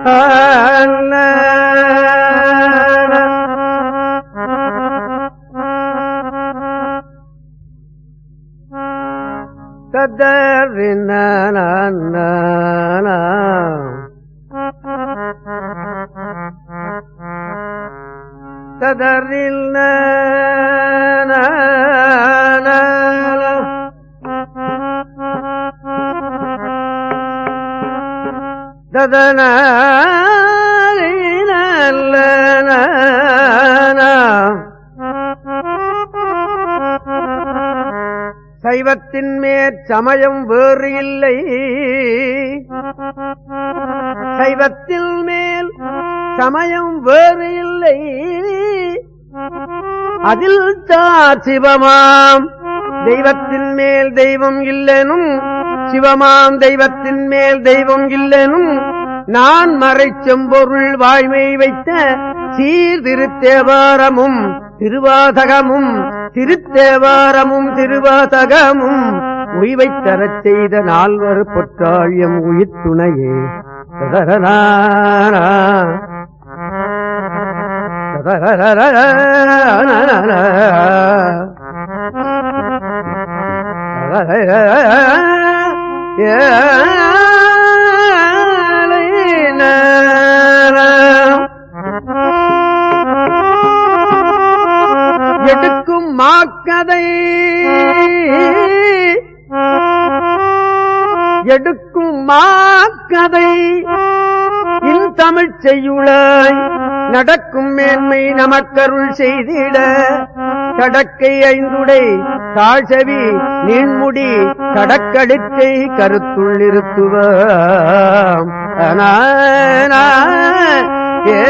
ததறின ததறில் ததன சைவத்தின் மேற் சமயம் வேறு இல்லை சைவத்தில் மேல் சமயம் வேறு இல்லை அதில் தார் சிவமாம் தெய்வத்தின் மேல் தெய்வம் இல்லெனும் சிவமாம் தெய்வத்தின் மேல் தெய்வம் இல்லெனும் நான் மறை செம்பொருள் வாய்மை வைத்த சீர்திருத்தேவாரமும் திருவாதகமும் திருத்தேவாரமும் திருவாதகமும் உய்வைத் தரச் செய்த நால்வர் பொற்றாழியம் உயிர் துணையே ததரனாரா. எடுக்கும் மாக்கதை எடுக்கும் மாக்கதை இன் தமிழ் செய்யுளாய் நடக்கும் மேன்மை நமக்கருள் செய்திட கடக்கை ஐந்துடை தாழ்சவி நீண்முடி கடக்கடுக்கை கருத்துள் இருத்துவாம் அனானா, ஏ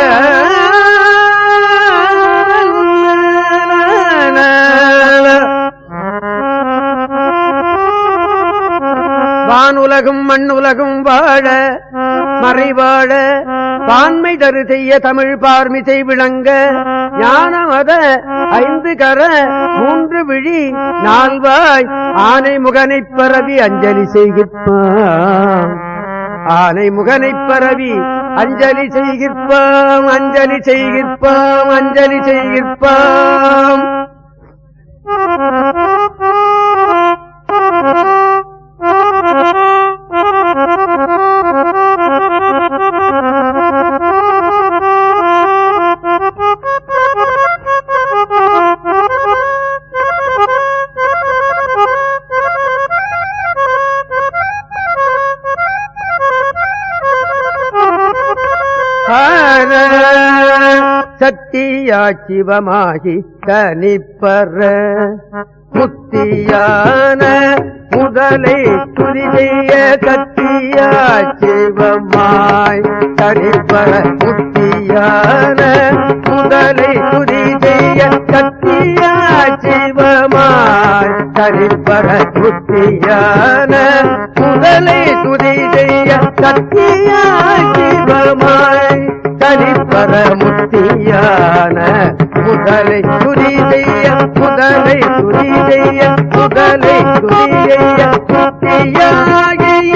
வானுலகும் மண்ணுலகும் வாழ மறைவாழ பான்மை தரு செய்ய தமிழ் பார்மிசை விளங்க ஞானமத ஐந்து கர மூன்று விழி நால்வாய் ஆனை முகனைப் பரவி அஞ்சலி செய்கிற்பாம் ஆனை முகனைப் பரவி அஞ்சலி செய்கிற்பாம் அஞ்சலி செய்கிற்பாம் அஞ்சலி செய்கிற்பாம் ஆன சத்தியா சிவமாகி தனிப்பற முத்தியான முதலை துதி செய்ய சத்தியா சிவமாய் தனிப்பற முத்தியான முதலை துதி செய்ய சத்தியா சிவமாய் தனிப்பற முத்தியான முதலை துதி செய்ய சத்தியா சிவமாய் தனிப்பர முத்தியான முதலை துதி செய்ய முதலை துதி செய்ய முதலை துதி செய்ய முத்தியாகிய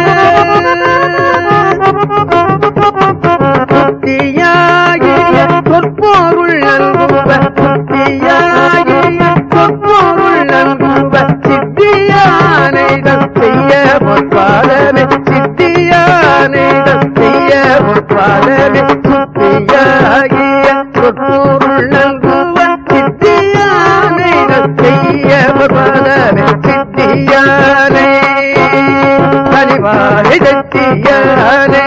முத்தியாகிய சொற்பொருள் நல்குவ முத்தியாகிய சொற்பொருள் நல்குவ சித்தியானைதம் செய்ய பொற்பாதமே சித்தியானைதம் செய்ய பொற்பாதமே சுத்தியாகிய சொற்பொருள் நல்குவ சித்தியானைதம் செய்ய பொற்பாதமே சித்தியானை அறிவாரை சத்தியானை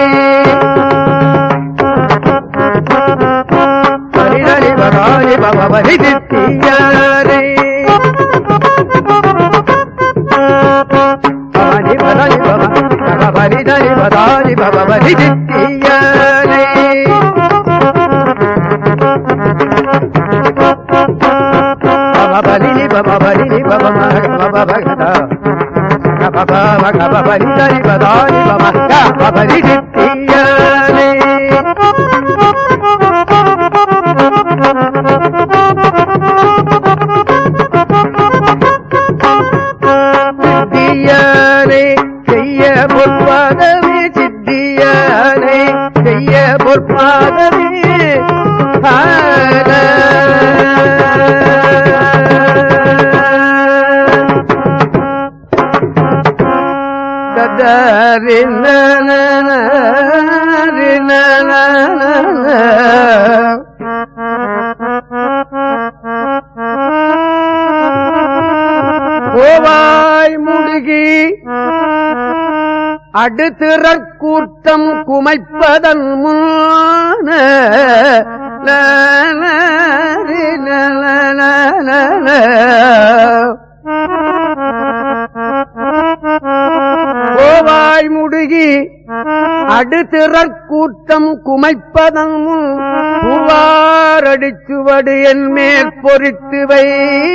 ஹரிஹரி பவாரி பவரி சித்தியானை பவானி பதானி பவ பவரி தனி பதானி பவரி சித்தியானை பவபலினி பவபலினி பவ பவ பகதா பவ பக பவரி தனி பதானி பவ பவரி சித்தியானை சித்தியானை செய்ய பொற்பாதமே சித்தியானை செய்ய கோவாய் முடுகி அடுத்திறக்கூட்டம் குமைப்பதன் முன் கோவாய் முடுகி அடுத்திறக்கூட்டம் குமைப்பதன் முன் புவாரடிச்சுவடு என் மேற் பொறித்து வை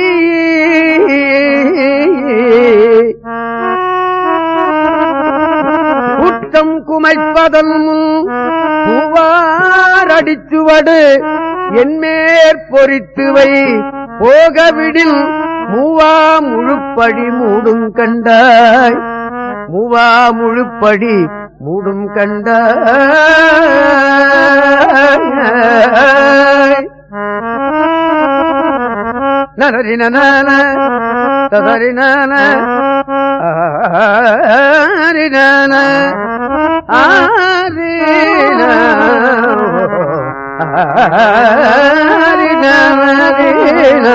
கூட்டம் குமைப்பதன் முன் புவாரடிச்சுவடு என் மேற் பொறித்து வை போகவிடில் மூவா முழுப்படி மூடும் கண்டாய் மூவா முழுப்படி மூடும் கண்டாய் நரரின ததரின ஆரின ஆரின ஆரின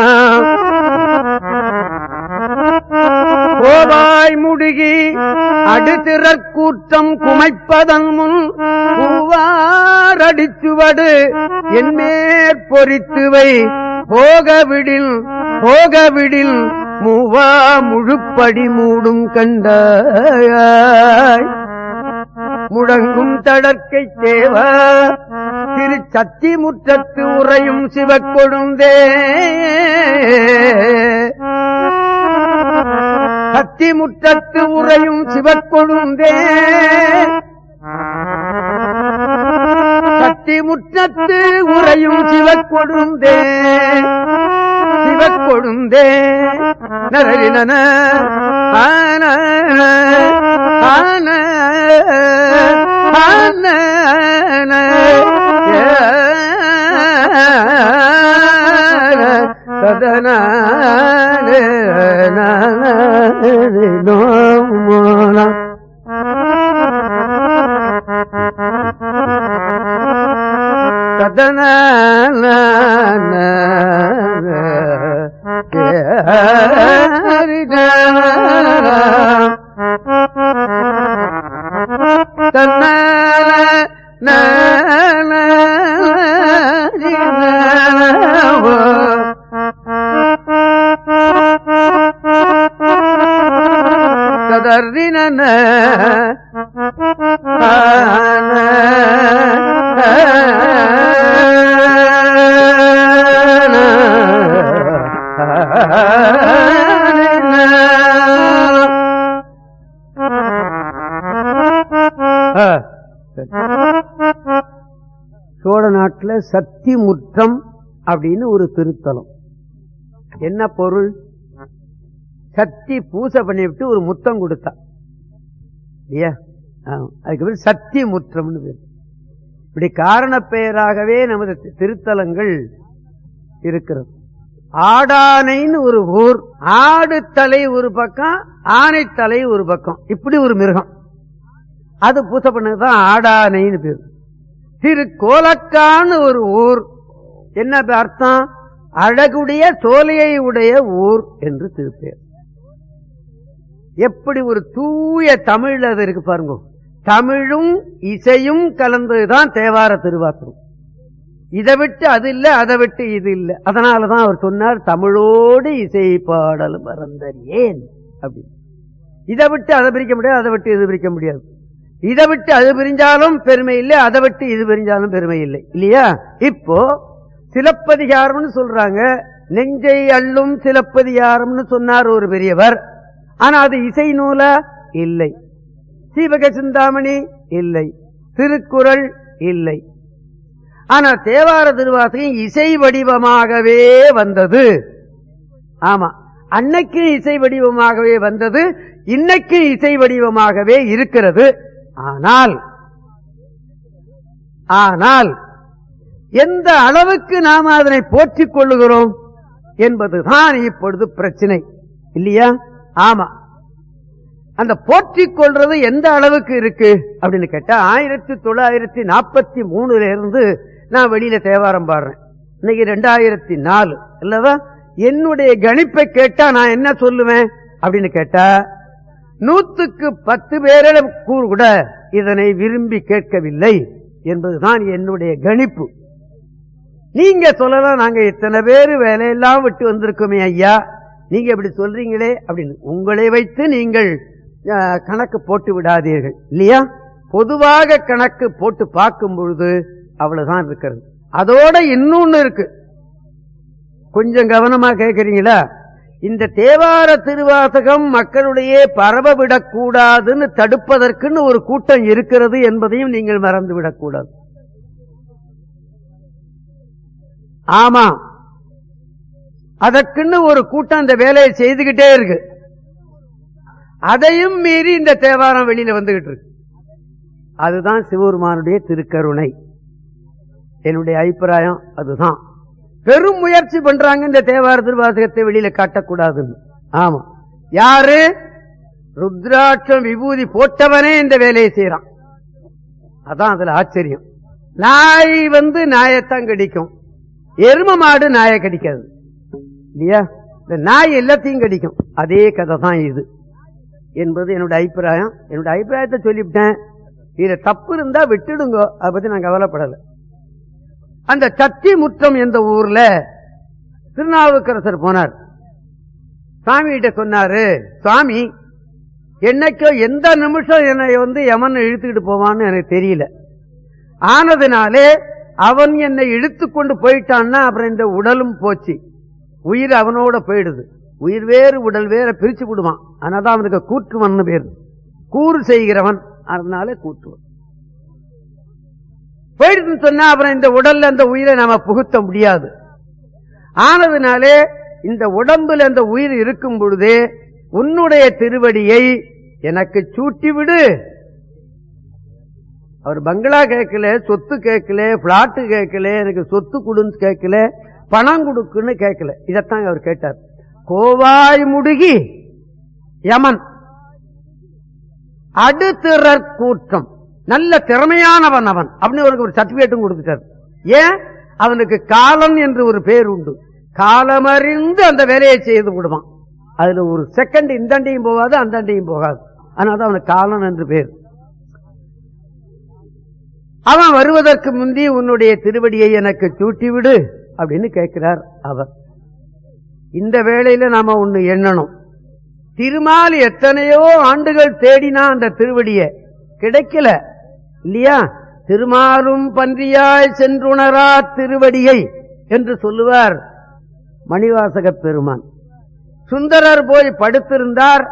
கோவாய் முடுகி அடுத்திறக்கூட்டம் குமைப்பதன் முன் பூவாரடிச்சுவடு என் மேற் பொறித்துவை போகவிடில் போகவிடில் மூவா முழுப்படி மூடும் கண்டாய் முழங்கும் தடற்கை தேவா திரு சத்தி முற்றத்து உறையும் சிவக்கொழுந்தே சத்தி முற்றத்து உறையும் சிவக்கொழுந்தே சத்தி முற்றத்து உறையும் சிவக்கொழுந்தே சிவக்கொழுந்தே நரவினன ஆன ஆன ஆன சதன நோமோனா சதன கதறின சோழ நாட்டுல சக்தி முற்றம் அப்படின்னு ஒரு திருத்தலம் என்ன பொருள் சக்தி பூசை பண்ணிவிட்டு ஒரு முத்தம் கொடுத்தா இல்லையா ஆமா. அதுக்கு பேர் சக்தி முற்றம்னு பேர் இப்படி காரண பெயராகவே நமது தி- திருத்தலங்கள் இருக்கிறது ஆடானைன்னு ஒரு ஊர் ஆடு தலை ஒரு பக்கம் ஆனை தலை ஒரு பக்கம் இப்படி ஒரு மிருகம் அது பூசை பண்ணதுதான் ஆடானைன்னு பேர் திரு கோலக்கான்னு ஒரு ஊர் என்ன அர்த்தம் அழகுடைய சோலையை உடைய ஊர் என்று திருப்பேர் எப்படி ஒரு தூய தமிழ் அது இருக்கு பாருங்க தமிழும் இசையும் கலந்ததுதான் தேவார திருவாசகம் இதை விட்டு அது இல்ல அதை விட்டு இது இல்ல அதனாலதான் அவர் சொன்னார் தமிழோடு இசை பாடல் மறந்தர் ஏன் அப்படி இதை விட்டு அதை பிரிக்க முடியாது அதை விட்டு இது பிரிக்க முடியாது இதை விட்டு அது பிரிஞ்சாலும் பெருமை இல்லை அதை விட்டு இது பிரிஞ்சாலும் பெருமை இல்லை இல்லையா இப்போ சிலப்பதிகாரம்னு சொல்றாங்க நெஞ்சை அள்ளும் சிலப்பதிகாரம்னு சொன்னார் ஒரு பெரியவர் ஆனா அது இசை நூலா இல்லை சீவக சிந்தாமணி இல்லை திருக்குறள் இல்லை ஆனா தேவார திருவாசகம் இசை வடிவமாகவே வந்தது ஆமா அன்னைக்கு இசை வடிவமாகவே வந்தது இன்னைக்கு இசை வடிவமாகவே இருக்கிறது ஆனால் ஆனால் எந்த அளவுக்கு நாம் அதனை போற்றிக் கொள்ளுகிறோம் என்பதுதான் இப்பொழுது பிரச்சனை இல்லையா ஆமா அந்த போற்றிக் கொள்றது எந்த அளவுக்கு இருக்கு அப்படின்னு கேட்டா ஆயிரத்தி தொள்ளாயிரத்தி நாற்பத்தி மூணுல இருந்து நான் வெளியில தேவாரம் பாடுறேன் இன்னைக்கு ரெண்டாயிரத்தி நாலு இல்லவா என்னுடைய கணிப்பை கேட்டா நான் என்ன சொல்லுவேன் அப்படின்னு கேட்டா நூத்துக்கு பத்து பேரிட கூட இதனை விரும்பி கேட்கவில்லை என்பதுதான் என்னுடைய கணிப்பு நீங்க சொல்லலாம் நாங்க இத்தனை பேர் வேலையெல்லாம் விட்டு வந்திருக்கோமே ஐயா நீங்க இப்படி சொல்றீங்களே அப்படின்னு உங்களை வைத்து நீங்கள் அஹ், கணக்கு போட்டு விடாதீர்கள் இல்லையா பொதுவாக கணக்கு போட்டு பார்க்கும் பொழுது அவ்வளவுதான் இருக்கிறது அதோட இன்னொன்னு இருக்கு கொஞ்சம் கவனமா கேட்கறீங்களா இந்த தேவார திருவாசகம் மக்களுடைய பரவ விடக்கூடாதுன்னு தடுப்பதற்குன்னு ஒரு கூட்டம் இருக்கிறது என்பதையும் நீங்கள் மறந்து விடக்கூடாது ஆமா அதற்குன்னு ஒரு கூட்டம் இந்த வேலையை செய்துகிட்டே இருக்கு அதையும் மீறி இந்த தேவாரம் வெளியில வந்துகிட்டு இருக்கு அதுதான் சிவபெருமானுடைய திருக்கருணை என்னுடைய அபிப்பிராயம் அதுதான் பெரும் முயற்சி பண்றாங்க இந்த தேவார திருவாசகத்தை வெளியில காட்டக்கூடாதுன்னு ஆமா யாரு ருத்ராட்சம் விபூதி போட்டவனே இந்த வேலையை செய்யறான் அதான் அதுல ஆச்சரியம் நாய் வந்து நாயத்தான் கடிக்கும் எரும மாடு நாயை கடிக்காது இல்லையா இந்த நாய் எல்லாத்தையும் கடிக்கும் அதே கதை தான் இது என்பது என்னோட அபிப்பிராயம் என்னோட அபிப்பிராயத்தை சொல்லிவிட்டேன் இதுல தப்பு இருந்தா விட்டுடுங்க அதை பத்தி நான் கவலைப்படல அந்த சத்தி முற்றம் என்ற ஊர்ல திருநாவுக்கரசர் போனார் சாமி கிட்ட சொன்னாரு சுவாமி என்னைக்கோ எந்த நிமிஷம் என்னை வந்து யமன் இழுத்துக்கிட்டு போவான்னு எனக்கு தெரியல ஆனதுனாலே அவன் என்னை இழுத்து கொண்டு போயிட்டான்னா அப்புறம் இந்த உடலும் போச்சு உயிர் அவனோட போயிடுது உயிர் வேறு உடல் வேற பிரிச்சு விடுவான் அதனாலதான் அவனுக்கு கூற்றுவன் பேர் கூறு செய்கிறவன் அதனால கூற்றுவன் போயிடுதுன்னு சொன்னா அப்புறம் இந்த உடல்ல அந்த உயிரை நாம புகுத்த முடியாது ஆனதுனாலே இந்த உடம்புல அந்த உயிர் இருக்கும் பொழுதே உன்னுடைய திருவடியை எனக்கு சூட்டி விடு அவர் பங்களா கேட்கல சொத்து கேட்கல பிளாட்டு கேட்கல எனக்கு சொத்து கொடுன்னு கேட்கல பணம் கொடுக்குன்னு கேட்கல இதைத்தான் அவர் கேட்டார் கோவாய் முடுகி யமன் அடுத்திறற் கூற்றம் நல்ல திறமையானவன் அவன் அப்படின்னு அவருக்கு ஒரு சர்டிபிகேட்டும் கொடுத்துட்டார் ஏன் அவனுக்கு காலம் என்று ஒரு பேர் உண்டு காலமறிந்து அந்த வேலையை செய்து விடுவான் அதுல ஒரு செகண்ட் இந்தண்டையும் போகாது அந்தண்டையும் போகாது அதனால தான் அவனுக்கு காலம் என்று பேர் அவன் வருவதற்கு முந்தி உன்னுடைய திருவடியை எனக்கு சூட்டி விடு அப்படின்னு கேட்கிறார் அவர் இந்த வேளையில நாம ஒண்ணு எண்ணணும் திருமால் எத்தனையோ ஆண்டுகள் தேடினா அந்த திருவடியை கிடைக்கல இல்லையா திருமாலும் பன்றியாய் சென்றுணரா திருவடியை என்று சொல்லுவார் மணிவாசக பெருமான் சுந்தரர் போய் படுத்திருந்தார்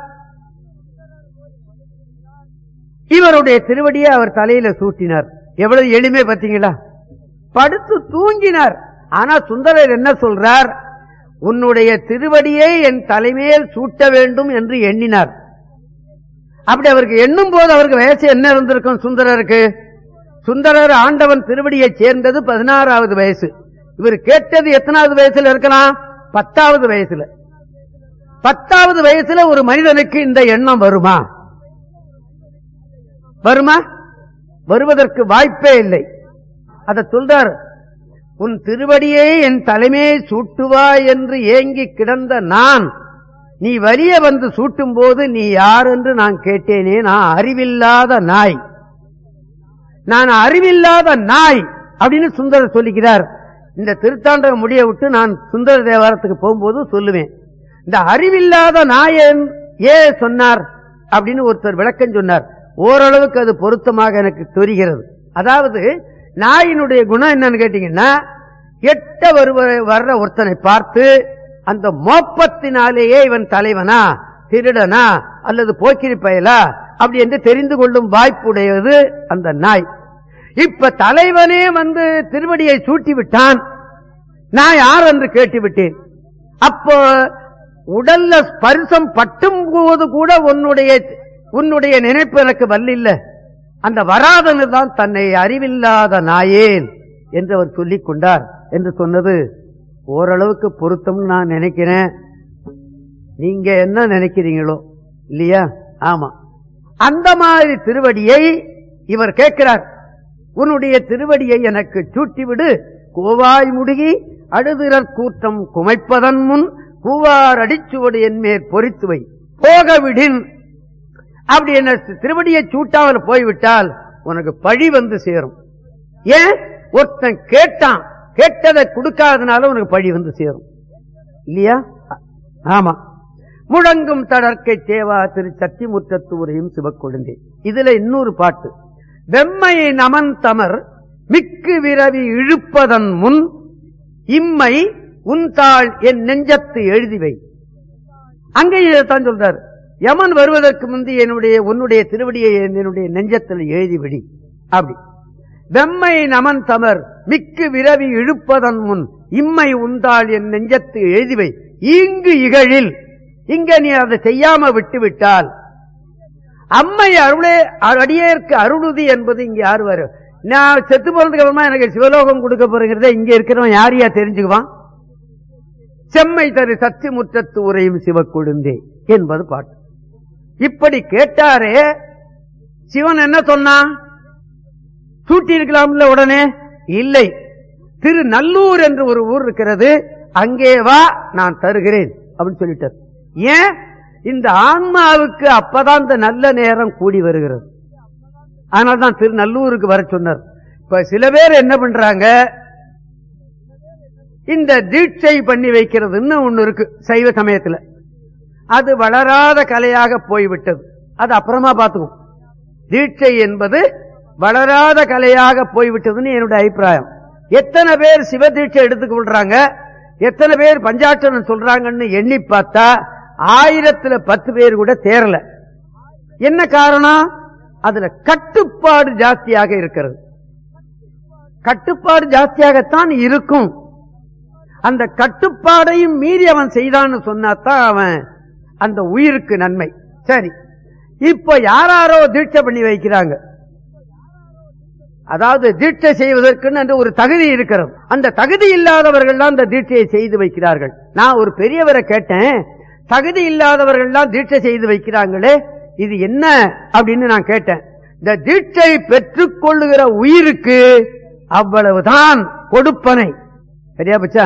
இவருடைய திருவடியை அவர் தலையில சூட்டினார் எவ்வளவு எளிமை பார்த்தீங்களா படுத்து தூங்கினார் ஆனா சுந்தரர் என்ன சொல்றார் உன்னுடைய திருவடியை என் தலைமையில் சூட்ட வேண்டும் என்று எண்ணினார் அப்படி அவருக்கு எண்ணும் போது அவருக்கு வயசு என்ன இருந்திருக்கும் சுந்தரருக்கு சுந்தரர் ஆண்டவன் திருவடியை சேர்ந்தது பதினாறாவது வயசு இவர் கேட்டது எத்தனாவது வயசுல இருக்கலாம் பத்தாவது வயசுல பத்தாவது வயசுல ஒரு மனிதனுக்கு இந்த எண்ணம் வருமா வருமா வருவதற்கு வாய்ப்பே இல்லை அதை சொல்றார் உன் திருவடியை என் தலைமையை சூட்டுவாய் என்று ஏங்கி கிடந்த நான் நீ வலிய வந்து சூட்டும் போது நீ யார் என்று நான் கேட்டேனே நான் அறிவில்லாத நாய் நான் அறிவில்லாத நாய் அப்படின்னு சுந்தரர் சொல்லிக்கிறார் இந்த திருத்தாண்டக முடிய விட்டு நான் சுந்தர தேவாரத்துக்கு போகும்போது சொல்லுவேன் இந்த அறிவில்லாத நாயன் ஏன் சொன்னார் அப்படின்னு ஒருத்தர் விளக்கம் சொன்னார் ஓரளவுக்கு அது பொருத்தமாக எனக்கு தெரிகிறது அதாவது நாயினுடைய குணம் என்னன்னு கேட்டீங்கன்னா எட்ட வருவ வர்ற ஒருத்தனை பார்த்து அந்த மோப்பத்தினாலேயே இவன் தலைவனா திருடனா அல்லது போக்கிரி பயலா அப்படி என்று தெரிந்து கொள்ளும் வாய்ப்புடையது அந்த நாய் இப்ப தலைவனே வந்து திருவடியை சூட்டி விட்டான் நான் யார் என்று கேட்டு விட்டேன் அப்போ உடல்ல ஸ்பர்சம் பட்டும் போது கூட உன்னுடைய உன்னுடைய நினைப்பு எனக்கு வல்லில்ல அந்த வராதனு தான் தன்னை அறிவில்லாத நாயேன் என்று அவர் சொல்லிக் கொண்டார் என்று சொன்னது ஓரளவுக்கு பொருத்தம்னு நான் நினைக்கிறேன் நீங்க என்ன நினைக்கிறீங்களோ இல்லையா ஆமா அந்த மாதிரி திருவடியை இவர் கேட்கிறார் உன்னுடைய திருவடியை எனக்கு சூட்டிவிடு கோவாய் முடுகி அழுதிரற் கூட்டம் குமைப்பதன் முன் பூவார் அடிச்சுவடு என் மேற் பொறித்து வை போக விடின் அப்படி என்ன திருவடியை சூட்டாமல் போய்விட்டால் உனக்கு பழி வந்து சேரும் ஏன் ஒருத்தன் கேட்டான் கேட்டதை கொடுக்காதனால உனக்கு பழி வந்து சேரும் இல்லையா ஆமா முழங்கும் தடற்கை தேவா திரு சத்திமுற்றத்தூரையும் சிவக்கொழுந்தே இதுல இன்னொரு பாட்டு வெம்மை நமன் தமர் மிக்கு விரவி இழுப்பதன் முன் இம்மை உன் தாள் என் நெஞ்சத்து எழுதிவை அங்கே இதைத்தான் சொல்றாரு யமன் வருவதற்கு முந்தி என்னுடைய உன்னுடைய திருவடியை என்னுடைய நெஞ்சத்தில் எழுதிவிடி அப்படி வெம்மை நமன் தமர் மிக்கு விரவி இழுப்பதன் முன் இம்மை உந்தாள் என் நெஞ்சத்து எழுதிவை இங்கு இகழில் இங்க நீ அதை செய்யாம விட்டு விட்டால் அம்மை அருளே அடியேற்கு அருளுதி என்பது இங்க யார் வரும் நான் செத்து போனதுக்கு அப்புறமா எனக்கு சிவலோகம் கொடுக்க போறேங்கிறத இங்க இருக்கிறவன் யார் யார் தெரிஞ்சுக்குவான் செம்மை தரு சத்தி முற்றத்து உரையும் சிவக்கொழுந்தே என்பது பாட்டு இப்படி கேட்டாரே சிவன் என்ன சொன்னான் சூட்டி இருக்கலாம்ல உடனே இல்லை திரு நல்லூர் என்று ஒரு ஊர் இருக்கிறது அங்கே வா நான் தருகிறேன் அப்படின்னு சொல்லிட்டார் ஏன் இந்த ஆன்மாவுக்கு அப்பதான் இந்த நல்ல நேரம் கூடி வருகிறது அதனால்தான் திரு நல்லூருக்கு வர சொன்னார் இப்ப சில பேர் என்ன பண்றாங்க இந்த தீட்சை பண்ணி வைக்கிறதுன்னு ஒண்ணு இருக்கு சைவ சமயத்துல அது வளராத கலையாக போய்விட்டது அது அப்புறமா பார்த்துக்கும் தீட்சை என்பது வளராத கலையாக போய்விட்டதுன்னு என்னுடைய அபிப்பிராயம் எத்தனை பேர் சிவ தீட்சை எடுத்துக்க விடுறாங்க எத்தனை பேர் பஞ்சாட்சரம் சொல்றாங்கன்னு எண்ணி பார்த்தா ஆயிரத்துல பத்து பேர் கூட தேரல என்ன காரணம் அதுல கட்டுப்பாடு ஜாஸ்தியாக இருக்கிறது கட்டுப்பாடு ஜாஸ்தியாகத்தான் இருக்கும் அந்த கட்டுப்பாடையும் மீறி அவன் செய்தான்னு சொன்னாதான் அவன் அந்த உயிருக்கு நன்மை சரி இப்ப யாராரோ தீட்சை பண்ணி வைக்கிறாங்க அதாவது தீட்சை செய்வதற்குன்னு என்று ஒரு தகுதி இருக்கிறது அந்த தகுதி இல்லாதவர்கள் தான் அந்த தீட்சையை செய்து வைக்கிறார்கள் நான் ஒரு பெரியவரை கேட்டேன் தகுதி இல்லாதவர்கள் தான் தீட்சை செய்து வைக்கிறாங்களே இது என்ன அப்படின்னு நான் கேட்டேன் இந்த தீட்சை பெற்றுக் கொள்ளுகிற உயிருக்கு அவ்வளவுதான் கொடுப்பனை சரியா பச்சா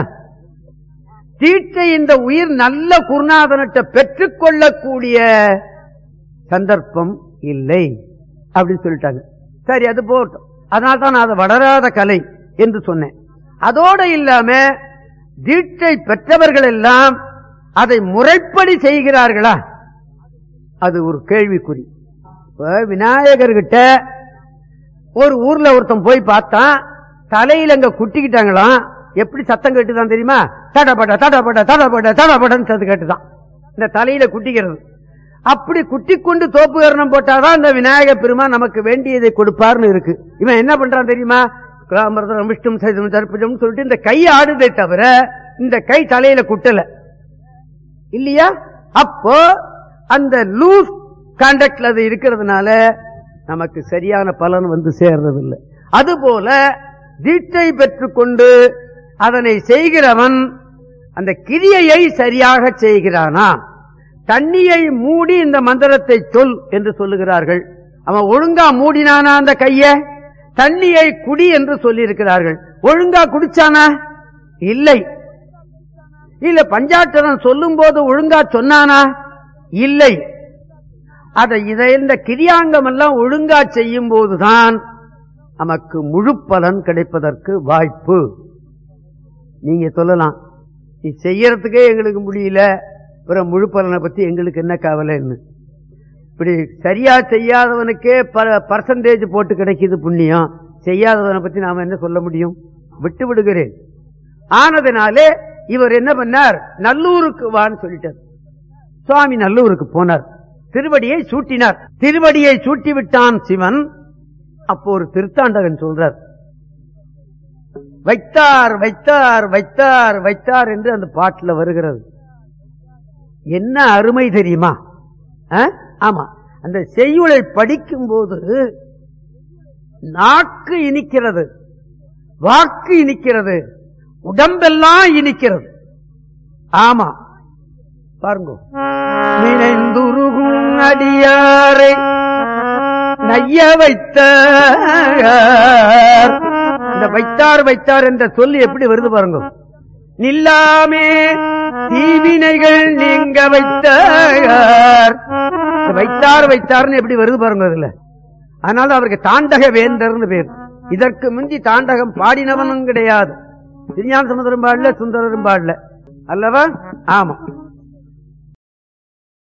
தீட்சை இந்த உயிர் நல்ல குருநாதனிட்ட பெற்றுக் கொள்ளக்கூடிய சந்தர்ப்பம் இல்லை அப்படின்னு சொல்லிட்டாங்க சரி அது போட்டோம் அதனால தான் நான் அதை வளராத கலை என்று சொன்னேன் அதோட இல்லாம தீட்சை பெற்றவர்கள் எல்லாம் அதை முறைப்படி செய்கிறார்களா அது ஒரு கேள்விக்குறி இப்ப விநாயகர்கிட்ட ஒரு ஊர்ல ஒருத்தன் போய் பார்த்தான் தலையில அங்க குட்டிக்கிட்டாங்களாம் எப்படி சத்தம் கேட்டுதான் தெரியுமா தடபட தடபட தடபட தடபடன்னு சத்து கேட்டுதான் இந்த தலையில குட்டிக்கிறது அப்படி குட்டி கொண்டு தோப்பு கரணம் போட்டாதான் இந்த விநாயக பெருமான் நமக்கு வேண்டியதை கொடுப்பார்னு இருக்கு இவன் என்ன பண்றான் தெரியுமா கிராமரதம் விஷ்ணு சைதம் தர்ப்பஜம் சொல்லிட்டு இந்த கை ஆடுதே தவிர இந்த கை தலையில குட்டல இல்லையா அப்போ அந்த லூஸ் கான்டாக்ட்ல அது இருக்கிறதுனால நமக்கு சரியான பலன் வந்து சேர்றதில்லை அதுபோல தீட்சை பெற்றுக்கொண்டு அதனை செய்கிறவன் அந்த கிரியையை சரியாக செய்கிறானா தண்ணியை மூடி இந்த மந்திரத்தை சொல் என்று சொல்லுகிறார்கள் அவன் ஒழுங்கா மூடினானா அந்த கைய தண்ணியை குடி என்று சொல்லி இருக்கிறார்கள் ஒழுங்கா குடிச்சானா இல்லை இல்ல பஞ்சாட்சரம் சொல்லும் போது ஒழுங்கா சொன்னானா இல்லை அதை இதை இந்த கிரியாங்கம் எல்லாம் ஒழுங்கா செய்யும் போதுதான் நமக்கு முழு பலன் கிடைப்பதற்கு வாய்ப்பு நீங்க சொல்லலாம் நீ செய்யறதுக்கே எங்களுக்கு முடியல அப்புறம் முழு பலனை பத்தி எங்களுக்கு என்ன கவலைன்னு இப்படி சரியா செய்யாதவனுக்கே பர்சன்டேஜ் போட்டு கிடைக்குது புண்ணியம் செய்யாதவனை பத்தி நாம என்ன சொல்ல முடியும் விட்டு விடுகிறேன் ஆனதுனாலே இவர் என்ன பண்ணார் நல்லூருக்கு வான்னு சொல்லிட்டார் சுவாமி நல்லூருக்கு போனார் திருவடியை சூட்டினார் திருவடியை சூட்டி விட்டான் சிவன் அப்போ ஒரு திருத்தாண்டகன் சொல்றார் வைத்தார் வைத்தார் வைத்தார் வைத்தார் என்று அந்த பாட்டுல வருகிறது என்ன அருமை தெரியுமா ஆமா அந்த செய்யுளை படிக்கும் போது நாக்கு இனிக்கிறது வாக்கு இனிக்கிறது உடம்பெல்லாம் இனிக்கிறது ஆமா பாருங்க நினைந்துருகும் அடியாரை நைய வைத்தார் இந்த வைத்தார் வைத்தார் என்ற சொல்லு எப்படி வருது பாருங்க நில்லாமே தீவினைகள் நீங்க வைத்தார் இந்த வைத்தார் வைத்தார்னு எப்படி வருது பாருங்க அதுல அதனால அவருக்கு தாண்டக வேந்தர்னு பேர் இதற்கு முந்தி தாண்டகம் பாடினவனும் கிடையாது திருஞான சமுதிரம் பாடல சுந்தரரும் பாடல அல்லவா ஆமா